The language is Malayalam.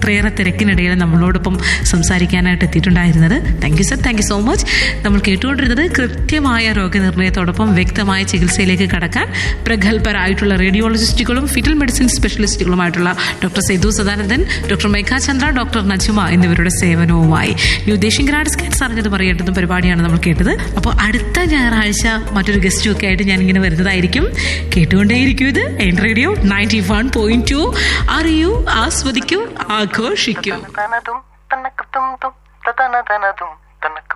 ഇത്രയേറെ തിരക്കിനിടയിൽ നമ്മളോടൊപ്പം സംസാരിക്കാനായിട്ട് എത്തിയിട്ടുണ്ടായിരുന്നത് thank you sir thank you so much നമ്മൾ കേട്ടുകൊണ്ടിരുന്നത് കൃത്യമായ രോഗനിർണയത്തോടൊപ്പം വ്യക്തമായ ചികിത്സയിലേക്ക് കടക്കാൻ പ്രഗത്ഭരായിട്ടുള്ള റേഡിയോളജിസ്റ്റുകളും ഫിറ്റൽ മെഡിസിൻ സ്പെഷ്യലിസ്റ്റുകളുമായിട്ടുള്ള doctor Sethu Sadanandan doctor Megha Chandra doctor Najuma എന്നിവരുടെ സേവനവുമായി ന്യൂ ദേശിംഗ്രാഡ് സ്കാൻസ് അറിഞ്ഞത് പറയേണ്ടതും പരിപാടിയാണ് നമ്മൾ കേട്ടത് അപ്പോൾ അടുത്ത ഞായറാഴ്ച മറ്റൊരു ഗസ്റ്റും ഒക്കെ ആയിട്ട് ഞാൻ ഇങ്ങനെ വരുന്നതായിരിക്കും കേട്ടുകൊണ്ടേയിരിക്കും ഇത് N radio ninety one point two അറിയൂ ആസ്വദിക്കൂ ആഘോഷിക്കൂ തനതും തനക്കത്തും തും തനതനതും തനക്ക